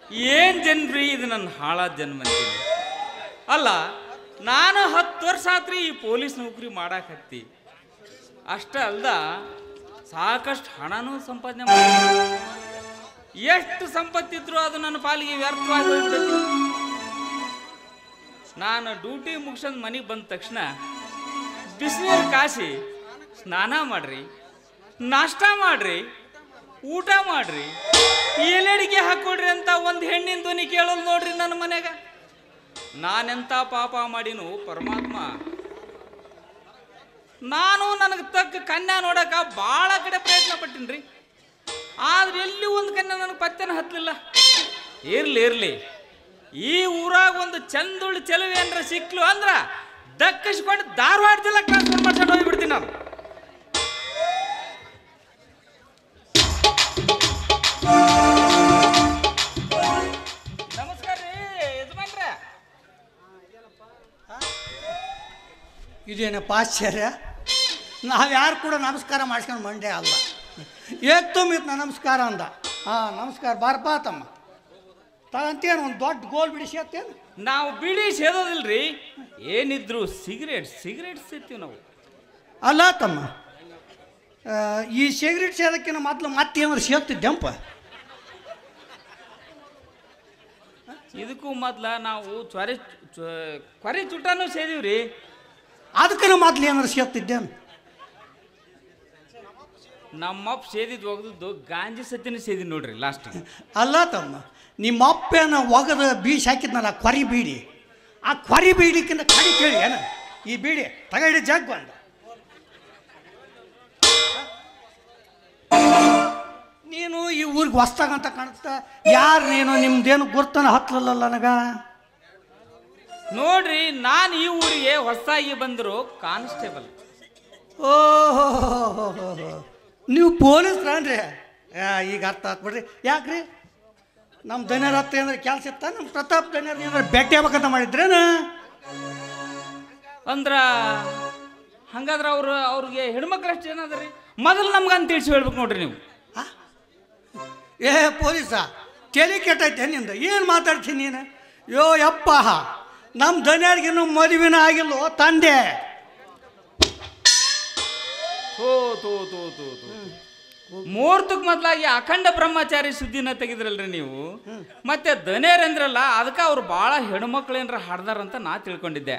ಏನ್ ಜನ್ರಿ ಇದು ನನ್ನ ಹಾಳಾದ ಜನ್ಮ ಅಂತೀನಿ ಅಲ್ಲ ನಾನು ಹತ್ತು ವರ್ಷ ಆತ್ರಿ ಈ ಪೊಲೀಸ್ ನೌಕರಿ ಮಾಡಾಕತ್ತಿ ಅಷ್ಟ ಅಲ್ದ ಸಾಕಷ್ಟು ಹಣನೂ ಸಂಪಾದನೆ ಮಾಡಿ ಎಷ್ಟು ಸಂಪತ್ತಿದ್ರು ಅದು ನನ್ನ ಪಾಲಿಗೆ ವ್ಯರ್ಥವಾಗಿ ಹೋಗ್ಬಿಟ್ಟೈತಿ ನಾನು ಡ್ಯೂಟಿ ಮುಗಿಸೋದು ಮನೆಗೆ ಬಂದ ತಕ್ಷಣ ಬಿಸಿನೀರು ಕಾಸಿ ಸ್ನಾನ ಮಾಡ್ರಿ ನಾಷ್ಟ ಮಾಡ್ರಿ ಊಟ ಮಾಡ್ರಿ ಎಲೆಡಿಗೆ ಹಾಕೊಡ್ರಿ ಅಂತ ಒಂದು ಹೆಣ್ಣಿನ ಧ್ವನಿ ಕೇಳೋದು ನೋಡ್ರಿ ನನ್ನ ಮನೆಗ ನಾನೆಂತ ಪಾಪ ಮಾಡಿನು ಪರಮಾತ್ಮ ನಾನು ನನಗೆ ತಕ್ಕ ಕನ್ಯಾ ನೋಡಕ ಭಾಳ ಕಡೆ ಪ್ರಯತ್ನ ಪಟ್ಟಿನ್ರಿ ಆದ್ರೆ ಎಲ್ಲಿ ಒಂದು ಕನ್ಯಾ ನನಗೆ ಪತ್ತೆನ ಹತ್ತಲಿಲ್ಲ ಇರ್ಲಿ ಇರ್ಲಿ ಈ ಊರಾಗ ಒಂದು ಚಂದುಳ್ಳಿ ಚೆಲುವೆ ಏನ್ರ ಸಿಕ್ಲು ಅಂದ್ರ ದಕ್ಕಿಸ್ಕೊಂಡು ಧಾರವಾಡ ಜಿಲ್ಲೆ ಟ್ರಾನ್ಸ್ಫರ್ ಮಾಡ್ಕೊಂಡು ಹೋಗ್ಬಿಡ್ತೀನಿ ನಾನು ನಮಸ್ಕಾರ ರೀ ಯಜಮಾನ್ರ ಇದೇನಪ್ಪ ಆಶ್ಚರ್ಯ ನಾವು ಯಾರು ಕೂಡ ನಮಸ್ಕಾರ ಮಾಡ್ಸ್ಕೊಂಡು ಮಂಡ್ಯ ಅಲ್ಲ ಏಕ್ ತುಂಬಿತ್ತು ನಮಸ್ಕಾರ ಅಂದ ಹಾಂ ನಮಸ್ಕಾರ ಬಾರಪ್ಪ ತಮ್ಮ ತಗಂತೇನು ಒಂದು ದೊಡ್ಡ ಗೋಲ್ ಬಿಡಿಸ್ಯತ್ತೇನು ನಾವು ಬಿಡಿ ಸೇದೋದಿಲ್ರಿ ಏನಿದ್ರು ಸಿಗರೇಟ್ ಸಿಗರೇಟ್ ಸೇರ್ತೀವಿ ನಾವು ಅಲ್ಲ ತಮ್ಮ ಆ, ಈ ಸಿಗರೇಟ್ ಸೇದಕ್ಕಿಂತ ಮೊದಲು ಮತ್ತೇನಾದ್ರು ಸೇರ್ತಿದ್ದೆಂಪ ಇದಕ್ಕೂ ಮೊದ್ಲ ನಾವು ಚೊರೆ ಚೊ- ಕೊರೆ ಚುಟ್ಟಾನು ಸೇದೀವ್ರಿ ಅದಕ್ಕಿಂತ ಮೊದಲು ಏನಾದ್ರು ಸೇರ್ತಿದ್ದೇನು ನಮ್ಮಪ್ಪ ಸೇದಿದ್ ಒಗದದ್ದು ಗಾಂಜಿ ಸತ್ತಿನ ಸೇದಿ ನೋಡ್ರಿ ಲಾಸ್ಟ್ ಅಲ್ಲ ತಮ್ಮ ನಿಮ್ಮ ಅಪ್ಪೇನ ಒಗದ ಬೀಸ್ ಹಾಕಿದ್ನಲ್ಲ ಕೊರಿ ಬೀಡಿ ಆ ಕೊರಿ ಬೀಡಿಕ್ಕಿಂತ ಕಡಿ ಕೇಳಿ ಏನ ಈ ಬೀಡಿ ತಗಡಿ ಜಗ್ ಬಂದ ನೀನು ಈ ಊರಿಗೆ ಹೊಸ್ತಾಗಂತ ಕಾಣುತ್ತಾ ಯಾರು ನೀನು ನಿಮ್ದೇನು ಗುರ್ತನ ಹತ್ತಲಲ್ಲ ನನಗ ನೋಡ್ರಿ ನಾನು ಈ ಊರಿಗೆ ಹೊಸದಾಗಿ ಬಂದರು ಕಾನ್ಸ್ಟೇಬಲ್ ಓಹೋ ನೀವು ಪೊಲೀಸ್ರನ್ರಿ ಈಗ ಅರ್ಥ ಆತ್ ಬಿಡ್ರಿ ಯಾಕ್ರಿ ನಮ್ಮ ದನಿಯರ ಹತ್ರ ಏನಾರ ಕೆಲಸ ಇತ್ತ ನಮ್ಮ ಪ್ರತಾಪ್ ದನಿಯರ್ ಏನಾರ ಭೇಟಿ ಆಗ್ಬೇಕಂತ ಮಾಡಿದ್ರೇನ ಅಂದ್ರ ಹಂಗಾದ್ರ ಅವ್ರು ಅವ್ರಿಗೆ ಹೆಣ್ಮಕ್ಳು ಅಷ್ಟು ಏನಾದ್ರಿ ಮೊದಲು ನಮ್ಗಂತ ತಿಳಿಸಿ ಹೇಳ್ಬೇಕು ನೋಡ್ರಿ ನೀವು ಆ? ಏ ಪೊಲೀಸ ತಲೆ ಕೆಟ್ಟೈತೆ ನಿಂದ ಏನು ಮಾತಾಡ್ತೀನಿ ನೀನು ಯೋ ಯಪ್ಪ ನಮ್ಮ ದನಿಯರ್ಗಿನ್ನೂ ಮದುವೆನ ಆಗಿಲ್ಲೋ ತಂದೆ ಥೋ ಥೋ ಥೋ ಥೋ ಥೋ ಮುಹೂರ್ತಕ್ಕೆ ಮೊದಲಾಗಿ ಅಖಂಡ ಬ್ರಹ್ಮಚಾರಿ ಸುದ್ದಿನ ತೆಗೆದ್ರಲ್ರಿ ನೀವು ಮತ್ತೆ ದನೇರ್ ಅಂದ್ರಲ್ಲ ಅದಕ್ಕೆ ಅವ್ರು ಭಾಳ ಹೆಣ್ಮಕ್ಳು ಏನ್ರ ಹಾಡ್ದಾರಂತ ನಾ ತಿಳ್ಕೊಂಡಿದ್ದೆ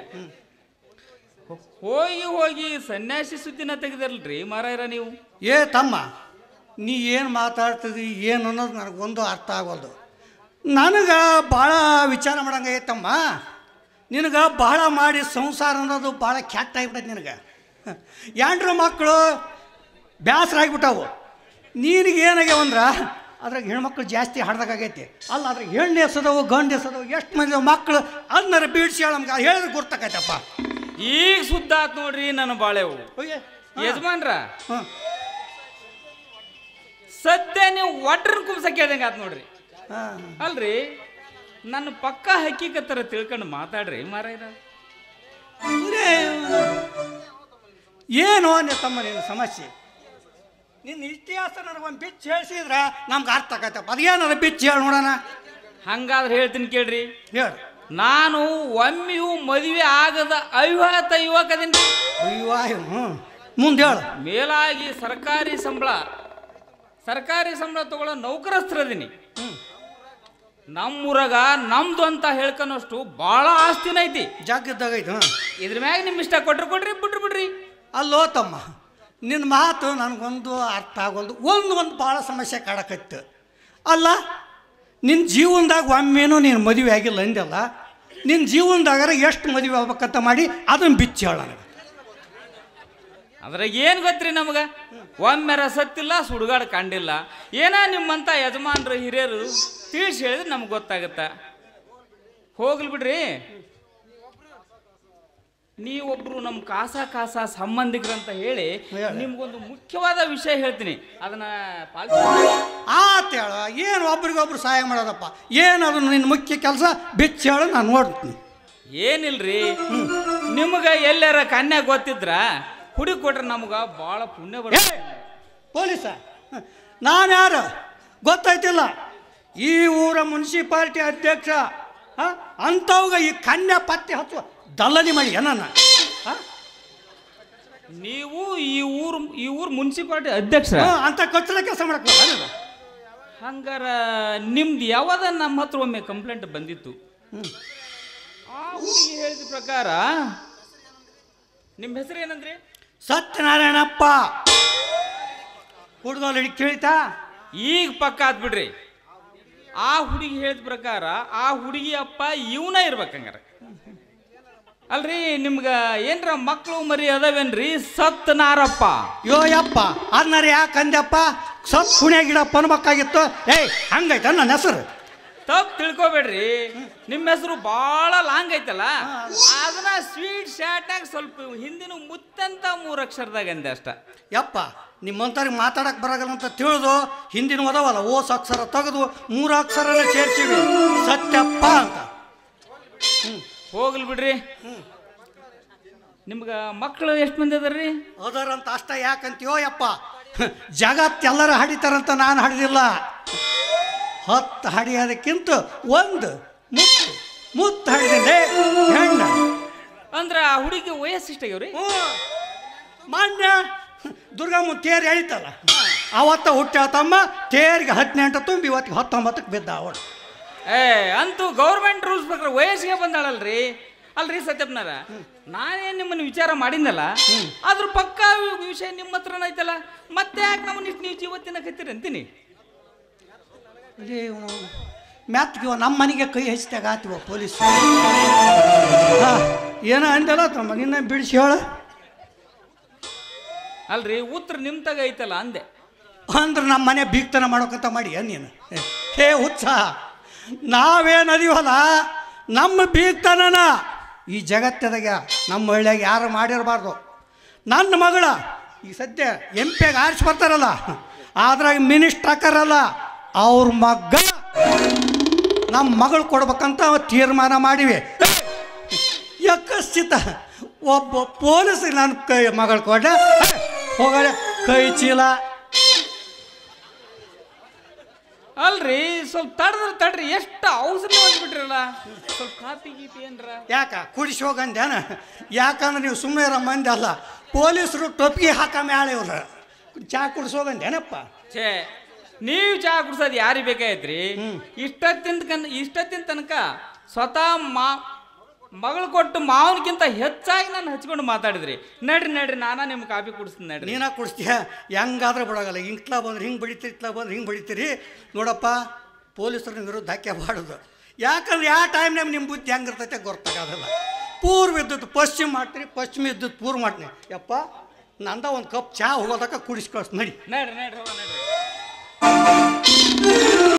ಹೋಗಿ ಹೋಗಿ ಸನ್ಯಾಸಿ ಸುದ್ದಿನ ತೆಗೆದ್ರಲ್ರಿ ಮಾರಾಯರ ನೀವು ಏ ತಮ್ಮ ನೀ ಏನು ಮಾತಾಡ್ತಿದ್ದಿ ಏನು ಅನ್ನೋದು ನನಗೊಂದು ಅರ್ಥ ಆಗೋದು ನನಗೆ ಭಾಳ ವಿಚಾರ ಮಾಡಂಗೈತಮ್ಮ ನಿನಗೆ ಭಾಳ ಮಾಡಿ ಸಂಸಾರ ಅನ್ನೋದು ಭಾಳ ಕೆಟ್ಟ ಆಗ್ಬಿಟ್ಟೈತೆ ನಿನಗೆ ಎಂಟ್ರು ಮಕ್ಕಳು ಬೇಸರ ಆಗಿಬಿಟ್ಟವು ನಿನಗೆ ಏನಾಗ್ಯಾವಂದ್ರೆ ಅದ್ರಾಗ ಹೆಣ್ಮಕ್ಳು ಜಾಸ್ತಿ ಹಾಡ್ದಾಗೈತಿ ಅಲ್ಲ ಅದ್ರಾಗ ಹೆಣ್ಣು ಎಸದವು ಗಂಡು ಎಸದವು ಎಷ್ಟು ಮಂದಿ ಮಕ್ಕಳು ಅದನ್ನಾರ ಬೀಡ್ಸಿ ಹೇಳಮ್ಗೆ ಹೇಳಿದ್ರೆ ಗುರ್ತಕೈತಪ್ಪ ಈಗ ಸುದ್ದ ಆತ್ ನೋಡ್ರಿ ನನ್ನ ಬಾಳೆವು ಹೋಗಿ ಯಜಮಾನ್ರ ಹಾಂ ಸದ್ಯ ನೀವು ಒಟ್ರನ್ ಕುಂಸ ಕೇಳ್ದಂಗೆ ಆತ್ ನೋಡ್ರಿ ಹಾಂ ಅಲ್ರಿ ನನ್ನ ಪಕ್ಕ ಹಕ್ಕಿಕತ್ತರ ತಿಳ್ಕೊಂಡು ಮಾತಾಡ್ರಿ ಮಾರಾಯರ ಇವ್ರೇ ಏನು ಅಂದೆ ತಮ್ಮ ನಿನ್ನ ಸಮಸ್ಯೆ ನಿನ್ನ ಇತಿಹಾಸ ನನಗೊಂದು ಬಿಚ್ಚು ಹೇಳಿಸಿದ್ರೆ ನಮ್ಗೆ ಅರ್ಥ ಆಕೈತಪ್ಪ ಅದೇನಾರ ಬಿಚ್ಚು ಹೇಳಿ ನೋಡೋಣ ಹಂಗಾದ್ರೆ ಹೇಳ್ತೀನಿ ಕೇಳ್ರಿ ಹೇಳು ನಾನು ಒಮ್ಮೆಯೂ ಮದುವೆ ಆಗದ ಅವಿವಾಹಿತ ಯುವಕದೀನಿ ಅಯ್ಯೋ ಹ್ಞೂ ಮುಂದೆ ಹೇಳು ಮೇಲಾಗಿ ಸರ್ಕಾರಿ ಸಂಬಳ ಸರ್ಕಾರಿ ಸಂಬಳ ತಗೊಳ್ಳೋ ನೌಕರಸ್ಥರದೀನಿ ಹ್ಞೂ ನಮ್ಮೂರಾಗ ನಮ್ದು ಅಂತ ಹೇಳ್ಕೊಳೋಷ್ಟು ಭಾಳ ಆಸ್ತಿನ ಐತಿ ಜಾಗದ್ದಾಗೈತೆ ಹಾಂ ಇದ್ರ ಮ್ಯಾಗ ನಿಮ್ ಇಷ್ಟ ಕೊಟ್ರು ಕೊಡ್ರಿ ಬಿಟ್ರು ಬಿಡ್ರಿ ಅಲ್ಲೋ ತಮ್ಮ ನಿನ್ನ ಮಾತು ನನಗೊಂದು ಅರ್ಥ ಆಗೋಲ್ದು ಒಂದು ಒಂದು ಭಾಳ ಸಮಸ್ಯೆ ಕಾಡಕತ್ತು ಅಲ್ಲ ನಿನ್ನ ಜೀವನದಾಗ ಒಮ್ಮೆನೂ ನೀನು ಮದುವೆ ಆಗಿಲ್ಲ ಅಂದಲ್ಲ ನಿನ್ನ ಜೀವನದಾಗಾರ ಎಷ್ಟು ಮದುವೆ ಆಗ್ಬೇಕಂತ ಮಾಡಿ ಅದನ್ನು ಬಿಚ್ಚಿ ಹೇಳ ನನಗೆ ಅದ್ರಾಗ ಏನು ಗೊತ್ತ್ರಿ ನಮಗ ಒಮ್ಮೆರ ಸತ್ತಿಲ್ಲ ಸುಡುಗಾಡು ಕಂಡಿಲ್ಲ ಏನ ನಿಮ್ಮಂತ ಯಜಮಾನ್ರು ಹಿರಿಯರು ತಿಳಿಸಿ ಹೇಳಿದ್ರೆ ನಮ್ಗೆ ಗೊತ್ತಾಗತ್ತ ಹೋಗ್ಲಿ ಬಿಡ್ರಿ ನೀವೊಬ್ರು ನಮ್ಮ ಕಾಸ ಕಾಸ ಸಂಬಂಧಿಕರಂತ ಹೇಳಿ ಹೇಳಿ. ನಿಮ್ಗೊಂದು ಮುಖ್ಯವಾದ ವಿಷಯ ಹೇಳ್ತೀನಿ ಅದನ್ನ ಪಾಲಿಸ ಆತ ಹೇಳ ಏನು ಒಬ್ರಿಗೊಬ್ರು ಸಹಾಯ ಮಾಡೋದಪ್ಪ ಏನು ಅದು ನಿನ್ನ ಮುಖ್ಯ ಕೆಲಸ ಬಿಚ್ಚಿ ಹೇಳು ನಾನು ನೋಡ್ತೀನಿ ಏನಿಲ್ರಿ ನಿಮ್ಗೆ ಎಲ್ಲಾರ ಕನ್ಯಾ ಗೊತ್ತಿದ್ರ ಹುಡುಗಿ ಕೊಟ್ರೆ ನಮ್ಗೆ ಭಾಳ ಪುಣ್ಯ ಏ ಬರ್ತದೆ ಪೊಲೀಸ ನಾನು ಯಾರು ಗೊತ್ತಾಯ್ತಿಲ್ಲ ಈ ಊರ ಮುನ್ಸಿಪಾಲ್ಟಿ ಅಧ್ಯಕ್ಷ ಆ, ಅಂಥವ್ಗ ಈ ಕನ್ಯಾ ಪತ್ತೆ ಹಚ್ಚುವ ದಲ್ಲನಿ ಮಾಡಿ ನನ್ನ ನೀವು ಈ ಊರು ಈ ಊರು ಮುನ್ಸಿಪಾಲ್ಟಿ ಅಧ್ಯಕ್ಷ ಅಂತ ಕಚ್ಚಲ ಕೆಲಸ ಮಾಡಕ್ ಬರಲ್ಲ ಹಂಗಾರ ನಿಮ್ದು ಯಾವಾಗ ನಮ್ಮ ಹತ್ರ ಒಮ್ಮೆ ಕಂಪ್ಲೇಂಟ್ ಬಂದಿತ್ತು ಆ ಹುಡುಗಿ ಹೇಳಿದ ಪ್ರಕಾರ ನಿಮ್ಮ ಹೆಸರು ಏನಂದ್ರಿ ಸತ್ಯನಾರಾಯಣಪ್ಪ ಹುಡುಗ ಕೇಳಿತಾ ಈಗ ಪಕ್ಕ ಆತ್ ಬಿಡ್ರಿ ಆ ಹುಡುಗಿ ಹೇಳಿದ ಪ್ರಕಾರ ಆ ಹುಡುಗಿ ಅಪ್ಪ ಇವನ ಇರ್ಬೇಕಂಗಾರ ಅಲ್ರಿ ನಿಮ್ಗ ಏನ್ರ ಮಕ್ಕಳು ಮರಿ ಅದಾವೇನ್ರಿ ಸತ್ ನಾರಪ್ಪ ಯೋ ಯಪ್ಪ ಅದನ್ನಾರ ಯಾಕೆ ಅಂದ್ಯಪ್ಪ ಸತ್ ಪುಣ್ಯ ಗಿಡಪ್ಪ ಅನ್ಬೇಕಾಗಿತ್ತು ಏಯ್ ಹಂಗೈತ ನನ್ನ ಹೆಸರು ತಪ್ಪು ತಿಳ್ಕೊಬೇಡ್ರಿ ನಿಮ್ಮ ಹೆಸರು ಭಾಳ ಲಾಂಗ್ ಐತಲ್ಲ ಅದನ್ನ ಸ್ವೀಟ್ ಶಾಟ್ನಾಗ ಸ್ವಲ್ಪ ಹಿಂದಿನ ಮುತ್ತಂತ ಮೂರು ಅಕ್ಷರದಾಗ ಅಂದೆ ಅಷ್ಟ ಯಪ್ಪ ನಿಮ್ಮಂತವ್ರಿಗೆ ಮಾತಾಡಕ್ ಬರಗಲ್ಲ ಅಂತ ತಿಳಿದು ಹಿಂದಿನ ಓದವಲ್ಲ ಓಸ್ ಅಕ್ಷರ ತೆಗೆದು ಮೂರು ಅಕ್ಷರನ ಸೇರ್ಸಿವಿ ಸತ್ಯಪ್ಪ ಅಂತ ಹೋಗ್ಲಿ ಬಿಡ್ರಿ ನಿಮ್ಗ ಮಕ್ಕಳು ಎಷ್ಟು ಮಂದಿ ಅದಾರ್ರಿ ಅದರಂತ ಅಷ್ಟ ಯಾಕಂತೀಯೋ ಯಪ್ಪ ಜಗತ್ತೆಲ್ಲರ ಹಡಿತಾರಂತ ನಾನು ಹಡಿದಿಲ್ಲ ಹತ್ತು ಹಡಿಯೋದಕ್ಕಿಂತ ಒಂದು ಮುತ್ತು ಮುತ್ತು ಹಡಿದೆ ಹೆಣ್ಣು ಅಂದ್ರ ಆ ಹುಡುಗಿ ವಯಸ್ಸು ಇಷ್ಟಾಗ್ಯವ್ರಿ ಹ್ಞೂ. ಮಾನ್ಯ ದುರ್ಗಮ್ಮ ತೇರು ಎಳಿತಲ್ಲ ಅವತ್ತ ಹುಟ್ಟ್ಯಾವ ತಮ್ಮ ತೇರಿಗೆ ಹದಿನೆಂಟು ತುಂಬಿ ಇವತ್ತಿಗೆ ಹತ್ತೊಂಬತ್ತಕ್ಕೆ ಬಿದ್ದ ಅವಳು ಏ ಅಂತೂ ಗೌರ್ಮೆಂಟ್ ರೂಲ್ಸ್ ಪ್ರಕಾರ ವಯಸ್ಸಿಗೆ ಬಂದಾಳಲ್ರಿ ಅಲ್ರಿ ಸತ್ಯಪ್ಪನಾರ ನಾನೇನ್ ನಿಮ್ಮನ್ನ ವಿಚಾರ ಮಾಡಿದ್ನಲ್ಲ ಅದ್ರ ಪಕ್ಕ ವಿಷಯ ನಿಮ್ಮ ಹತ್ರನ ಐತಲ್ಲ ಮತ್ತೆ ಯಾಕೆ ನಮ್ಮನ್ನ ಇಷ್ಟು ನೀವು ಜೀವತ್ತಿನ ಕತ್ತೀರಿ ಅಂತೀನಿ ಮ್ಯಾತ್ಗಿವ ನಮ್ಮ ಮನೆಗೆ ಕೈ ಹಚ್ಚಿದಾಗ ಆತಿವ ಪೊಲೀಸ್ ಏನೋ ಅಂದಲ್ಲ ತಮ್ಮ ನಿನ್ನ ಬಿಡಿಸಿ ಹೇಳ ಅಲ್ರಿ ಉತ್ತರ ನಿಮ್ ತಗ ಐತಲ್ಲ ಅಂದೆ ಅಂದ್ರೆ ನಮ್ಮ ಮನೆ ಬೀಗ್ತನ ಮಾಡೋಕಂತ ಮಾಡಿ ನೀನು ಹೇ ಹುಚ್ಚ ನಾವೇನು ಅದೀವಲ್ಲ ನಮ್ಮ ಬೀಗ್ತನನ ಈ ಜಗತ್ತದಾಗ ನಮ್ಮ ಹಳ್ಳಿಯಾಗ ಯಾರು ಮಾಡಿರಬಾರ್ದು ನನ್ನ ಮಗಳ ಈಗ ಸದ್ಯ ಎಂ ಪಿಯಾಗ ಆರಿಸಿ ಬರ್ತಾರಲ್ಲ ಅದ್ರಾಗ ಮಿನಿಸ್ಟರ್ ಅಲ್ಲ ಅವ್ರ ಮಗ ನಮ್ಮ ಮಗಳು ಕೊಡ್ಬೇಕಂತ ತೀರ್ಮಾನ ಮಾಡಿವಿ ಯಕಶ್ಚಿತ ಒಬ್ಬ ಪೊಲೀಸ್ ನನ್ನ ಕೈ ಮಗಳು ಕೊಡ ಹೋಗಡೆ ಕೈ ಚೀಲ ಅಲ್ರಿ ಸ್ವಲ್ಪ ತಡದ್ರ ತಡ್ರಿ ಎಷ್ಟು ಔಷಧಿ ಹೊಂದ್ಬಿಟ್ರಲ್ಲ ಸ್ವಲ್ಪ ಕಾಪಿ ಗೀಪಿ ಏನ್ರ ಯಾಕ ಕುಡಿಸಿ ಹೋಗಂದ್ಯಾನ ಯಾಕಂದ್ರೆ ನೀವು ಸುಮ್ಮನೆ ಇರೋ ಮಂದಿ ಅಲ್ಲ ಪೊಲೀಸರು ಟೊಪ್ಪಿಗೆ ಹಾಕ ಮ್ಯಾಳೆ ಇವ್ರು ಚಾ ಕುಡಿಸೋಗಂದ್ಯಾನಪ್ಪ ಛೇ ನೀವು ಚಹಾ ಕುಡ್ಸೋದು ಯಾರಿಗೆ ಬೇಕಾಯ್ತ್ರಿ ಇಷ್ಟತ್ತಿನ ಕನ್ ಇಷ್ಟತ್ತಿನ ತನಕ ಸ್ವತಃ ಮಾ ಮಗಳು ಕೊಟ್ಟು ಮಾವನಕ್ಕಿಂತ ಹೆಚ್ಚಾಗಿ ನಾನು ಹಚ್ಕೊಂಡು ಮಾತಾಡಿದ್ರಿ ನಡ್ರಿ ನಡ್ರಿ ನಾನಾ ನಿಮ್ಗೆ ಕಾಫಿ ಕುಡಿಸ್ತೀನಿ ನಡ್ರಿ ನೀನ ಕುಡಿಸ್ತೀಯ ಹೆಂಗಾದ್ರೆ ಬಿಡೋಗಲ್ಲ ಇಂಕ್ಲ ಬಂದ್ರೆ ಹಿಂಗೆ ಬಡಿತೀರಿ ಇತ್ಲ ಬಂದ್ರೆ ಹಿಂಗೆ ಬಡಿತೀರಿ ನೋಡಪ್ಪ ಪೊಲೀಸರ ವಿರುದ್ಧ ಹಾಕಿ ಬಾಡುದು ಯಾಕಂದ್ರೆ ಯಾವ ಟೈಮ್ನಾಗ ನಿಮ್ಮ ಬುದ್ಧಿ ಹೆಂಗಿರ್ತೈತೆ ಗೊತ್ತಾಗೋದಿಲ್ಲ ಪೂರ್ವ ಇದ್ದದ್ದು ಪಶ್ಚಿಮ ಮಾಡ್ತೀರಿ ಪಶ್ಚಿಮ ಇದ್ದದ್ದು ಪೂರ್ವ ಮಾಡ್ತೀನಿ ಯಪ್ಪ ನಂದ ಒಂದು ಕಪ್ ಚಹಾ ಹೋಗೋದಕ್ಕೆ ಕುಡಿಸಿ ಕಳ್ಸಿ ನಡಿ ನಡ್ರಿ ನಡ್ರಿ ಹೋಗೋಣ ನಡ್ರಿ